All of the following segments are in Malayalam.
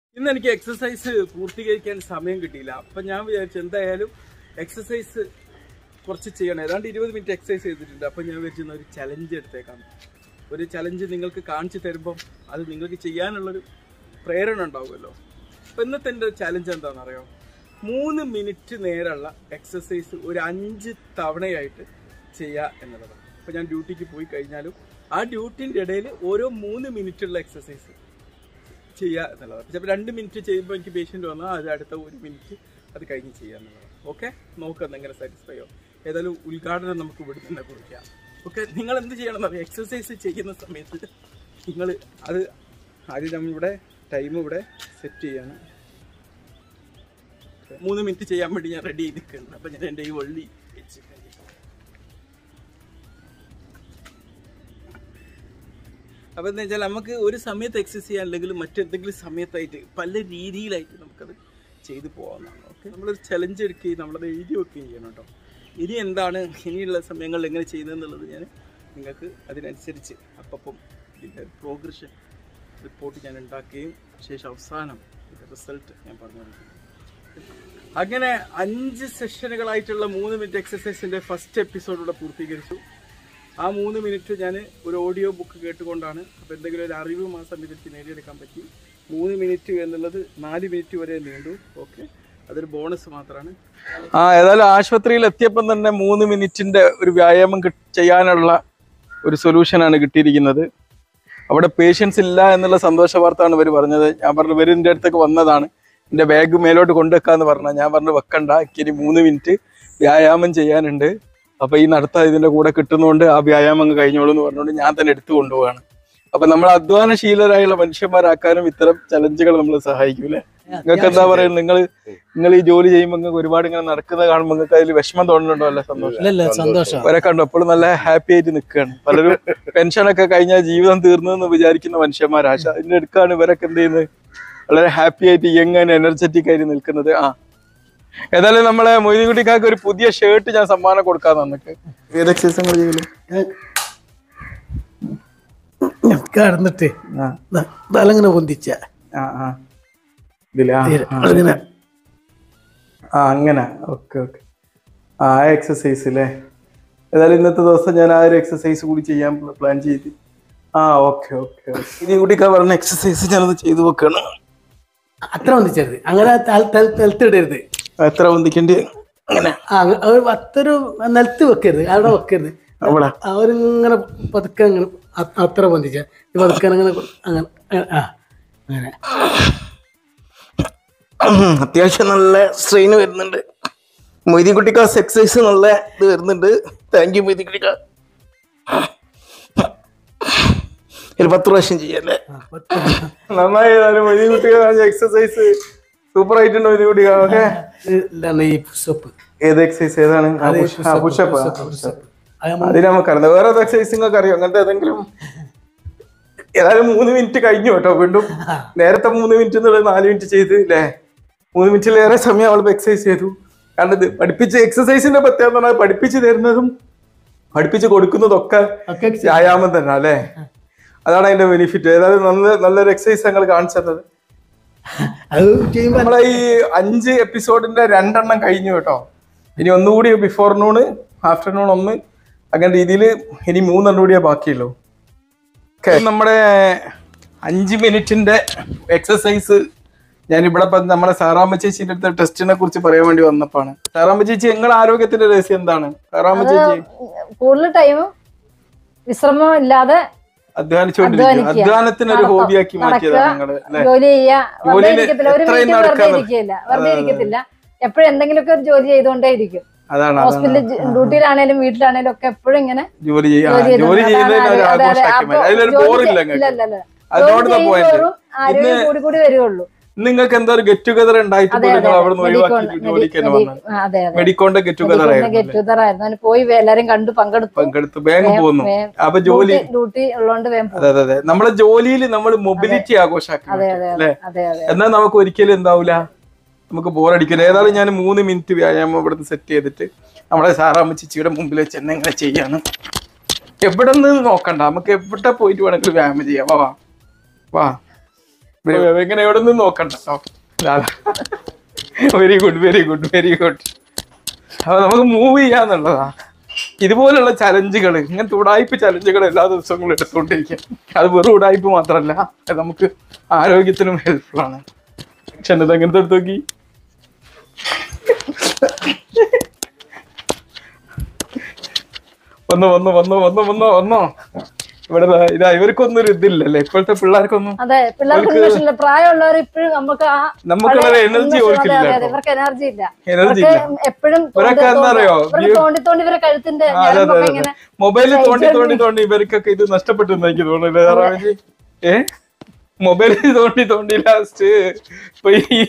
ഇന്ന് എനിക്ക് എക്സസൈസ് പൂർത്തീകരിക്കാൻ സമയം കിട്ടിയില്ല അപ്പം ഞാൻ വിചാരിച്ചു എന്തായാലും എക്സസൈസ് കുറച്ച് ചെയ്യണം ഏതാണ്ട് ഇരുപത് മിനിറ്റ് എക്സസൈസ് ചെയ്തിട്ടുണ്ട് അപ്പം ഞാൻ വിചാരിച്ചു ഒരു ചലഞ്ച് എടുത്തേക്കാം ഒരു ചലഞ്ച് നിങ്ങൾക്ക് കാണിച്ചു തരുമ്പം അത് നിങ്ങൾക്ക് ചെയ്യാനുള്ളൊരു പ്രേരണ ഉണ്ടാവുമല്ലോ അപ്പം ഇന്നത്തെ എൻ്റെ ചലഞ്ച് എന്താണെന്ന് അറിയാമോ മൂന്ന് മിനിറ്റ് നേരമുള്ള എക്സസൈസ് ഒരു അഞ്ച് തവണയായിട്ട് ചെയ്യുക എന്നുള്ളതാണ് അപ്പോൾ ഞാൻ ഡ്യൂട്ടിക്ക് പോയി കഴിഞ്ഞാലും ആ ഡ്യൂട്ടിൻ്റെ ഇടയിൽ ഓരോ മൂന്ന് മിനിറ്റുള്ള എക്സസൈസ് ചെയ്യുക എന്നുള്ളതാണ് ചിലപ്പോൾ രണ്ട് മിനിറ്റ് ചെയ്യുമ്പോൾ എനിക്ക് പേഷ്യൻ്റ് വന്നാൽ അത് അടുത്ത ഒരു മിനിറ്റ് അത് കഴിഞ്ഞ് ചെയ്യുക എന്നുള്ളതാണ് ഓക്കെ നോക്കാം എങ്ങനെ സാറ്റിസ്ഫൈ ആവും ഏതായാലും ഉദ്ഘാടനം നമുക്ക് ഇവിടെ തന്നെ കുറിക്കാം ഓക്കെ നിങ്ങൾ എന്ത് ചെയ്യണം എന്നറിയാം എക്സസൈസ് ചെയ്യുന്ന സമയത്ത് നിങ്ങൾ അത് ആദ്യം നമ്മളിവിടെ ടൈം ഇവിടെ സെറ്റ് ചെയ്യാണ് മൂന്ന് മിനിറ്റ് ചെയ്യാൻ വേണ്ടി ഞാൻ റെഡി ചെയ്ത് നിൽക്കുന്നുണ്ട് അപ്പം ഞാൻ എൻ്റെ ഈ വള്ളി വെച്ച് കഴിഞ്ഞു. അപ്പം എന്താ വെച്ചാൽ നമുക്ക് ഒരു സമയത്ത് എക്സസൈസ് ചെയ്യാൻ അല്ലെങ്കിൽ മറ്റെന്തെങ്കിലും സമയത്തായിട്ട് പല രീതിയിലായിട്ട് നമുക്കത് ചെയ്തു പോകാവുന്നതാണ് ഓക്കെ നമ്മളൊരു ചലഞ്ച് എടുക്കുകയും നമ്മളത് എഴുതി വെക്കുകയും ചെയ്യണം കേട്ടോ ഇനി എന്താണ് ഇനിയുള്ള സമയങ്ങളിൽ എങ്ങനെ ചെയ്യുന്നതെന്നുള്ളത് ഞാൻ നിങ്ങൾക്ക് അതിനനുസരിച്ച് അപ്പം ഇതിൻ്റെ പ്രോഗ്രഷൻ റിപ്പോർട്ട് ഞാൻ ഉണ്ടാക്കുകയും ശേഷം അവസാനം ഇതിൻ്റെ റിസൾട്ട് ഞാൻ പറഞ്ഞു കൊടുക്കും അങ്ങനെ അഞ്ച് സെഷനുകളായിട്ടുള്ള മൂന്ന് മിനിറ്റ് എക്സസൈസിന്റെ ഫസ്റ്റ് എപ്പിസോഡിലൂടെ പൂർത്തീകരിച്ചു ആ മൂന്ന് മിനിറ്റ് ഞാൻ ഒരു ഓഡിയോ ബുക്ക് കേട്ടുകൊണ്ടാണ് അപ്പോൾ എന്തെങ്കിലും ഒരു അറിവും ആ സമയത്ത് നേടിയെടുക്കാൻ പറ്റി മൂന്ന് മിനിറ്റ് എന്നുള്ളത് നാല് മിനിറ്റ് വരെ നീണ്ടു ഓക്കെ അതൊരു ബോണസ് മാത്രമാണ് ആ ഏതായാലും ആശുപത്രിയിൽ എത്തിയപ്പം തന്നെ മൂന്ന് മിനിറ്റിന്റെ ഒരു വ്യായാമം കിട്ട് ചെയ്യാനുള്ള ഒരു സൊല്യൂഷനാണ് കിട്ടിയിരിക്കുന്നത് അവിടെ പേഷ്യൻസ് ഇല്ല എന്നുള്ള സന്തോഷ വാർത്താണ് ഇവർ പറഞ്ഞത് ഞാൻ പറഞ്ഞു ഇവർ എൻ്റെ അടുത്തേക്ക് വന്നതാണ് എൻ്റെ ബാഗ് മേലോട്ട് കൊണ്ടുവെക്കാന്ന് പറഞ്ഞാൽ ഞാൻ പറഞ്ഞു വെക്കണ്ട ഇനി മൂന്ന് മിനിറ്റ് വ്യായാമം ചെയ്യാനുണ്ട് അപ്പൊ ഈ നടത്ത ഇതിന്റെ കൂടെ കിട്ടുന്നതുകൊണ്ട് ആ വ്യായാമം അങ്ങ് കഴിഞ്ഞോളൂ എന്ന് പറഞ്ഞുകൊണ്ട് ഞാൻ തന്നെ എടുത്തു കൊണ്ടുപോവാണ് അപ്പൊ നമ്മൾ അധ്വാനശീലരായുള്ള മനുഷ്യന്മാരാക്കാനും ഇത്തരം ചലഞ്ചുകൾ നമ്മൾ സഹായിക്കും അല്ലേ നിങ്ങൾക്ക് എന്താ പറയുക നിങ്ങൾ നിങ്ങൾ ഈ ജോലി ചെയ്യുമ്പോൾ നിങ്ങൾക്ക് ഒരുപാട് ഇങ്ങനെ നടക്കുന്നത് കാണുമ്പോൾ നിങ്ങൾക്ക് അതിൽ വിഷമം തോന്നുന്നുണ്ടോ അല്ലെ സന്തോഷം ഇല്ലല്ല സന്തോഷം ഇവരെ കണ്ടു എപ്പോഴും നല്ല ഹാപ്പി ആയിട്ട് നിൽക്കുകയാണ് പലരും പെൻഷനൊക്കെ കഴിഞ്ഞാൽ ജീവിതം തീർന്നു എന്ന് വിചാരിക്കുന്ന മനുഷ്യന്മാരാ പക്ഷെ അതിന്റെ അടുക്കാണ് ഇവരൊക്കെ എന്ത് ചെയ്യുന്നത് വളരെ ഹാപ്പി ആയിട്ട് യങ് ആൻഡ് എനർജറ്റിക് ആയിട്ട് നിൽക്കുന്നത് ആ ഏതായാലും നമ്മളെ മൊയ്തീൻകുട്ടിക്കാർക്ക് ഒരു പുതിയ ഷർട്ട് ഞാൻ സമ്മാനം കൊടുക്കാൻ തന്നിട്ട് ഏത് എക്സസൈസ് നിങ്ങൾ ചെയ്യല് കിടന്നിട്ട് ആ തലങ്ങനെ പൊന്തിച്ച ആ ആ ഇതില് ആ, ആ. അങ്ങനെ ആ അങ്ങനെ ഓക്കെ ഓക്കെ ആ എക്സസൈസ് അല്ലേ ഏതായാലും ഇന്നത്തെ ദിവസം ഞാൻ ആ ഒരു എക്സസൈസ് കൂടി ചെയ്യാൻ പ്ലാൻ ചെയ്ത് ആ ഓക്കെ ഓക്കെ ഇനി കൂടിക്കാ പറഞ്ഞ എക്സസൈസ് ഞാനത് ചെയ്തു വെക്കണം അത്ര പൊന്തിച്ചരുത് അങ്ങനെ നിലത്തിടരുത് എത്ര പൊന്തിക്കണ്ട് അങ്ങനെ ആ ഒരു അത്തൊരു നിലത്ത് വെക്കരുത് അവിടെ വെക്കരുത് അവിടെ അവരിങ്ങനെ പതുക്കെ അങ്ങനെ അ- അത്ര പൊന്തിച്ച പതുക്കെ അങ്ങനെ കൊ- അങ്ങനെ ആ അങ്ങനെ അത്യാവശ്യം നല്ല സ്ട്രെയിൻ വരുന്നുണ്ട് മൊയ്തീൻ കുട്ടിക്കാ എക്സസൈസ് നല്ല ഇത് വരുന്നുണ്ട് താങ്ക് യു മൊയ്തീൻ കുട്ടിക്ക ഒരു പത്ത് പ്രാവശ്യം ചെയ്യല്ലേ ആ, പത്ത് നന്നായി മൊയ്തീൻ കുട്ടിക്ക എക്സസൈസ് സൂപ്പർ ആയിട്ടുണ്ട് മൊയ്തീൻ കുട്ടിക്ക ഓക്കെ ഇതാണ് ഈ പുഷപ്പ് ഏത് എക്സസൈസ് ഏതാണ് പുഷപ്പ് അത് നമ്മൾ അതിന് നമുക്കറിയാം വേറെ എക്സസൈസ് നിങ്ങൾക്ക് അറിയോ അങ്ങനത്തെ ഏതെങ്കിലും ഏതായാലും മൂന്ന് മിനിറ്റ് കഴിഞ്ഞു കേട്ടോ വീണ്ടും നേരത്തെ മൂന്ന് മിനിറ്റ് എന്നുള്ളത് നാല് മിനിറ്റ് ചെയ്ത് അല്ലേ മൂന്ന് മിനിറ്റിലേറെ സമയം അവൾ എക്സസൈസ് ചെയ്തു കാരണം ഇത് പഠിപ്പിച്ച് എക്സസൈസിന്റെ പ്രത്യേകത എന്ന് പറഞ്ഞാൽ പഠിപ്പിച്ച് തരുന്നതും പഠിപ്പിച്ച് കൊടുക്കുന്നതൊക്കെ ഒക്കെ വ്യായാമം തന്നെ അല്ലേ അതാണ് അതിന്റെ ബെനിഫിറ്റ് ഏതായാലും നല്ല നല്ലൊരു എക്സസൈസ് ഞങ്ങൾ കാണിച്ചു തന്നത് അത് ചെയ്യുമ്പോൾ നമ്മളെ ഈ അഞ്ച് എപ്പിസോഡിന്റെ രണ്ടെണ്ണം കഴിഞ്ഞു കേട്ടോ ഇനി ഒന്നുകൂടി ബിഫോർ നൂണ് ആഫ്റ്റർനൂൺ ഒന്ന് അങ്ങനെ രീതിയിൽ ഇനി മൂന്നെണ്ണം കൂടിയേ ബാക്കിയുള്ളൂ ഓക്കെ നമ്മുടെ അഞ്ച് മിനിറ്റിന്റെ എക്സസൈസ് ഞാൻ ഇവിടെ നമ്മളെ സാറാമ്മ ചേച്ചിന്റെ അടുത്ത ടെസ്റ്റിനെ കുറിച്ച് പറയാൻ വേണ്ടി വന്നപ്പാണ് സാറാമ്മ ചേച്ചി നിങ്ങളുടെ ആരോഗ്യത്തിന്റെ രഹസ്യം എന്താണ് സാറാമ്മ ചേച്ചി കൂടുതൽ ടൈമും വിശ്രമം ഇല്ലാതെ അധ്വാനിച്ചുകൊണ്ടിരിക്കും അധ്വാനിക്കുക. അധ്വാനത്തിന് ഒരു നടക്കുക. ഹോബിയാക്കി മാറ്റിയതാണ് നടക്കുക. നിങ്ങള് അല്ലെ ജോലി ചെയ്യുക വെറുതെ ജോലിയില് ഇരിക്കത്തില്ല ഒരു എത്രയും മിനിറ്റ് വെറുതെ നടക്കാന്ന് ഇരിക്കില്ല വെറുതെ ഇരിക്കത്തില്ല എപ്പോഴും എന്തെങ്കിലുമൊക്കെ ഒരു ജോലി ചെയ്തുകൊണ്ടേ ഇരിക്കും അതാണ് അതാണ് ഹോസ്പിറ്റലിൽ ഡ്യൂട്ടിയിലാണേലും വീട്ടിലാണേലും ഒക്കെ എപ്പോഴും ഇങ്ങനെ ജോലി ചെയ്യാ ജോലി ചെയ്തുകൊണ്ട് ജോലി ചെയ്യുന്നതിന് ഒരു അതാണ് അതെ, അതെ. ആഘോഷമാക്കി മാറ്റി അപ്പൊ അതിലൊരു ജോലി ബോറില്ല ചെയ്യ- ഇല്ല, നിങ്ങൾക്ക് ഇല്ല, ഇല്ല. അതോട് ജോലി പോയിന്റ് ചെയ്യുന്തോറും ആരോഗ്യം കൂടി കൂടി വരുവുള്ളൂ നിങ്ങൾക്ക് എന്താ ഒരു ഗെറ്റ് ടുഗദർ ഉണ്ടായിട്ട് അതെ പോലും അതെ നിങ്ങൾ അവിടെ നിന്ന് മെഡിക്കോൺ ഒഴിവാക്കി ജോലിക്ക് തന്നെ വന്നത് അതെ അതെ മെഡിക്കോന്റെ ഗെറ്റ് ടുഗദർ ആയിരുന്നു ഗെറ്റ് ടുഗദർ ആയിരുന്നു അതിന് പോയി എല്ലാരും കണ്ടു പങ്കെടുത്തു പങ്കെടുത്ത് വേഗം പോന്നു വേഗം- അപ്പൊ ജോലി ഡ്യൂട്ടി ഉള്ളതുകൊണ്ട് വേഗം പോകും അതെ അതെ അതെ നമ്മളെ ജോലിയിൽ നമ്മൾ മൊബിലിറ്റി ആഘോഷാക്കി അതെ മാറ്റി, അതെ അല്ലേ അതെ അതെ എന്നാൽ നമുക്ക് ഒരിക്കലും എന്താവൂല നമുക്ക് ബോറടിക്കില്ല ഏതായാലും ഞാൻ മൂന്ന് മിനിറ്റ് വ്യായാമം ഇവിടുന്ന് സെറ്റ് ചെയ്തിട്ട് നമ്മളെ സാറാമ്മ ചേച്ചിയുടെ മുമ്പിൽ വെച്ച് എന്നെ ഇങ്ങനെ ചെയ്യാണ് എവിടെ നിന്ന് നോക്കണ്ട നമുക്ക് എവിടെ പോയിട്ട് വേണമെങ്കിലും വ്യായാമം ചെയ്യാം വാ വാ വാ എങ്ങനെ എവിടെ നിന്ന് നോക്കണ്ട very good very good very good അപ്പൊ നമുക്ക് മൂവ് ചെയ്യാന്നുള്ളതാ ഇതുപോലുള്ള ചലഞ്ചുകൾ ഇങ്ങനത്തെ ഉടായ്പ ചലഞ്ചുകൾ എല്ലാ ദിവസങ്ങളും എടുത്തുകൊണ്ടിരിക്കുക അത് വെറും ഉടായ്പ മാത്രമല്ല അത് നമുക്ക് ആരോഗ്യത്തിനും ഹെൽപ്ഫുൾ ആണ് പക്ഷെ ഇത് എങ്ങനത്തെ എടുത്ത് നോക്കി വന്നോ വന്നോ വന്നോ വന്നോ വന്നോ വന്നോ ഇവിടെ ദാ ഇതാ ഇവർക്കൊന്നും ഒരു ഇതില്ലല്ലേ ഇപ്പോഴത്തെ പിള്ളേർക്കൊന്നും അതെ പിള്ളേർക്ക് പ്രശ്നമില്ല പ്രായമുള്ളവർ ഇപ്പോഴും നമുക്ക് ആ നമുക്കുള്ള പഴയ എനർജി ഉന്മേഷം, അതെ, ഓർക്കില്ല അതെ, അതെ, ഇവർക്ക് എനർജി ഇല്ല എനർജി ഇവർക്ക് ഇല്ല എപ്പോഴും ഇവരൊക്കെ എന്താ അറിയോ? ഇവർക്ക് തോണ്ടി തോണ്ടി ഇവരെ കഴുത്തിന്റെ ആ, അതെ അതെ ഞരമ്പൊക്കെ അതെ ഇങ്ങനെ മൊബൈലിൽ തോണ്ടി തോണ്ടി തോണ്ടി ഇവർക്കൊക്കെ ഇത് നഷ്ടപ്പെട്ടു എന്ന് എനിക്ക് തോന്നുന്നില്ല റാമിജി ഏ മൊബൈലിൽ തോണ്ടി തോണ്ടി ലാസ്റ്റ് പോയി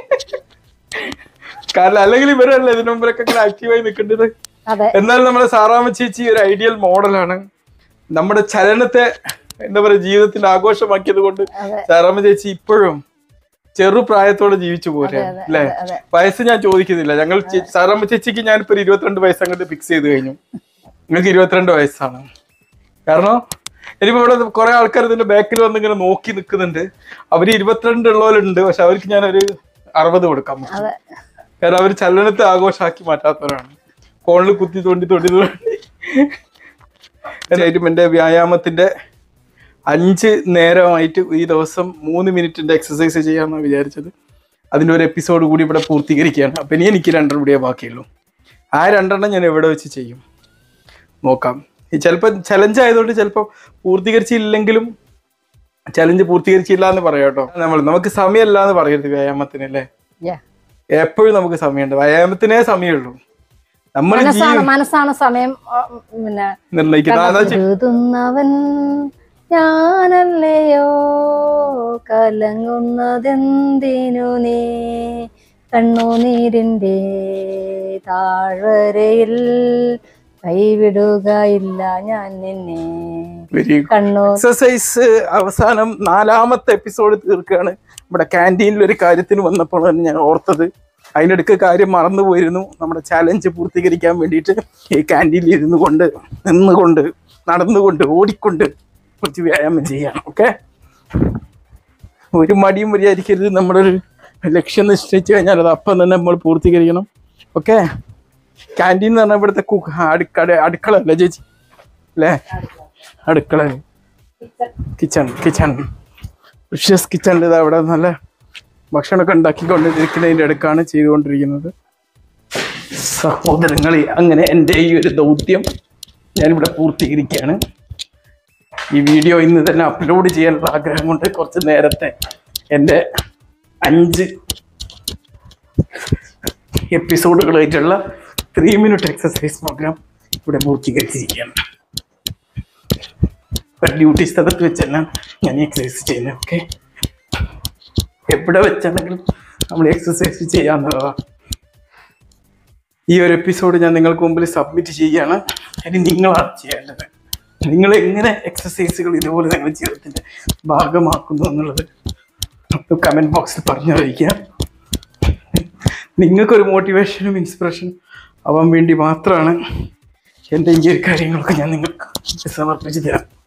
കാരണം അല്ലെങ്കിൽ ഇവരല്ല ഇതിനു മുമ്പിലൊക്കെ ഇങ്ങനെ ആക്റ്റീവായി നിൽക്കേണ്ടത് അതെ എന്നാൽ നമ്മുടെ സാറാമ്മ ചേച്ചി ഒരു ഐഡിയൽ മോഡലാണ് നമ്മുടെ ചലനത്തെ എന്താ പറയാ ജീവിതത്തിന്റെ ആഘോഷമാക്കിയത് കൊണ്ട് അതെ. സാറാമ്മ ചേച്ചി ഇപ്പോഴും ചെറുപ്രായത്തോടെ ജീവിച്ചു പോരെ അതെ, അല്ലേ അതെ. വയസ്സ് ഞാൻ ചോദിക്കുന്നില്ല ഞങ്ങൾ ചേ- സാറാമ്മ ചേച്ചിക്ക് ഞാനിപ്പോ ഒരു ഇരുപത്തിരണ്ട് വയസ്സ് അങ്ങോട്ട് ഫിക്സ് ചെയ്ത് കഴിഞ്ഞു നിങ്ങൾക്ക് ഇരുപത്തിരണ്ട് വയസ്സാണ് കാരണം ഇനിയിപ്പോ ഇവിടെ കുറെ ആൾക്കാർ ഇതിന്റെ ബാക്കിൽ വന്ന് ഇങ്ങനെ നോക്കി നിൽക്കുന്നുണ്ട് അവര് ഇരുപത്തിരണ്ട് ഉള്ളവരുണ്ട് പക്ഷെ അവർക്ക് ഞാനൊരു അറുപത് കൊടുക്കാം അതെ കാരണം അവർ ചലനത്തെ ആഘോഷമാക്കി മാറ്റാത്തവരാണ് ഫോണിൽ കുത്തി തോണ്ടി തോണ്ടി തോണ്ടി എന്തായാലും എന്റെ വ്യായാമത്തിന്റെ അഞ്ച് നേരമായിട്ട് ഈ ദിവസം മൂന്ന് മിനിറ്റിന്റെ എക്സസൈസ് ചെയ്യാമെന്നാണ് വിചാരിച്ചത് അതിന്റെ ഒരു എപ്പിസോഡ് കൂടി ഇവിടെ പൂർത്തീകരിക്കുകയാണ് അപ്പൊ ഇനി എനിക്ക് രണ്ടെണ്ണം കൂടിയേ ബാക്കിയുള്ളൂ ആ രണ്ടെണ്ണം ഞാൻ എവിടെ വെച്ച് ചെയ്യും നോക്കാം ഈ ചിലപ്പോൾ ചലഞ്ച് ആയതുകൊണ്ട് ചിലപ്പോൾ പൂർത്തീകരിച്ചില്ലെങ്കിലും ചലഞ്ച് പൂർത്തീകരിച്ചില്ല എന്ന് പറയാം കേട്ടോ നമ്മൾ നമുക്ക് സമയമല്ല എന്ന് പറയരുത് വ്യായാമത്തിന് അല്ലേ Yeah. എപ്പോഴും നമുക്ക് സമയമുണ്ട് വ്യായാമത്തിനേ സമയമുള്ളൂ നമ്മൾ മനസ്സാണ് മനസ്സാണ് സമയം ആ, പിന്നെ നിർണ്ണയിക്കുന്നത് അതാ ചെ- എഴുതുന്നവൻ ഞാനല്ലയോ കലങ്ങുന്നതെന്തിനു നീ കണ്ണുനീരിൻ്റെ താഴ്വരയിൽ കൈവിടുകയില്ല ഞാൻ നിന്നെ വെരി കണ്ണു എക്സസൈസ് അവസാനം നാലാമത്തെ എപ്പിസോഡ് തീർക്കുകയാണ് നമ്മുടെ ക്യാൻറ്റീനിൽ ഒരു കാര്യത്തിന് വന്നപ്പോൾ തന്നെ ഞാൻ ഓർത്തത് അതിനിടയ്ക്ക് കാര്യം മറന്നു പോയിരുന്നു നമ്മുടെ ചാലഞ്ച് പൂർത്തീകരിക്കാൻ വേണ്ടിയിട്ട് ഈ ക്യാൻറ്റീനിൽ ഇരുന്നു കൊണ്ട് നിന്നുകൊണ്ട് നടന്നുകൊണ്ട് ഓടിക്കൊണ്ട് കുറച്ച് വ്യായാമം ചെയ്യണം ഓക്കെ ഒരു മടിയും വിചാരിക്കരുത് നമ്മളൊരു ലക്ഷ്യം നിശ്ചയിച്ചു കഴിഞ്ഞാൽ അത് അപ്പം തന്നെ നമ്മൾ പൂർത്തീകരിക്കണം ഓക്കെ ക്യാൻറ്റീൻ എന്ന് പറഞ്ഞാൽ ഇവിടുത്തെ കുക്ക് അടുക്കള അടുക്കള അല്ലേ ചേച്ചി അല്ലേ അടുക്കള കിച്ചൺ കിച്ചൺ വിഷ്യസ് കിച്ചണിൽ ഇത് അവിടെ നല്ല ഭക്ഷണമൊക്കെ ഉണ്ടാക്കിക്കൊണ്ടിരിക്കുന്നതിൻ്റെ അടുക്കാണ് ചെയ്തുകൊണ്ടിരിക്കുന്നത് സഹോദരങ്ങളെ അങ്ങനെ എൻ്റെ ഈ ഒരു ദൗത്യം ഞാനിവിടെ പൂർത്തീകരിക്കുകയാണ് ഈ വീഡിയോ ഇന്ന് തന്നെ അപ്ലോഡ് ചെയ്യാനുള്ള ആഗ്രഹം കൊണ്ട് കുറച്ച് നേരത്തെ എൻ്റെ അഞ്ച് എപ്പിസോഡുകളായിട്ടുള്ള ത്രീ മിനിറ്റ് എക്സസൈസ് പ്രോഗ്രാം ഇവിടെ പൂർത്തീകരിച്ചിരിക്കുകയാണ് ഡ്യൂട്ടി സ്ഥലത്ത് വെച്ച് തന്നെ ഞാൻ എക്സസൈസ് ചെയ്യുന്നത് ഓക്കെ എവിടെ വെച്ചാണെങ്കിലും നമ്മൾ എക്സസൈസ് ചെയ്യാവുന്നതാണ് ഈ ഒരു എപ്പിസോഡ് ഞാൻ നിങ്ങൾക്ക് മുമ്പിൽ സബ്മിറ്റ് ചെയ്യുകയാണ് ഇനി നിങ്ങളാണ് ചെയ്യേണ്ടത് നിങ്ങൾ എങ്ങനെ എക്സസൈസുകൾ ഇതുപോലെ നിങ്ങളുടെ ജീവിതത്തിന്റെ ഭാഗമാക്കുന്നു എന്നുള്ളത് കമന്റ് ബോക്സിൽ പറഞ്ഞറിയിക്കുക നിങ്ങൾക്കൊരു മോട്ടിവേഷനും ഇൻസ്പിറേഷനും ആവാൻ വേണ്ടി മാത്രമാണ് എൻ്റെ ഈ ഒരു കാര്യങ്ങളൊക്കെ ഞാൻ നിങ്ങൾക്ക് സമർപ്പിച്ച് തരാം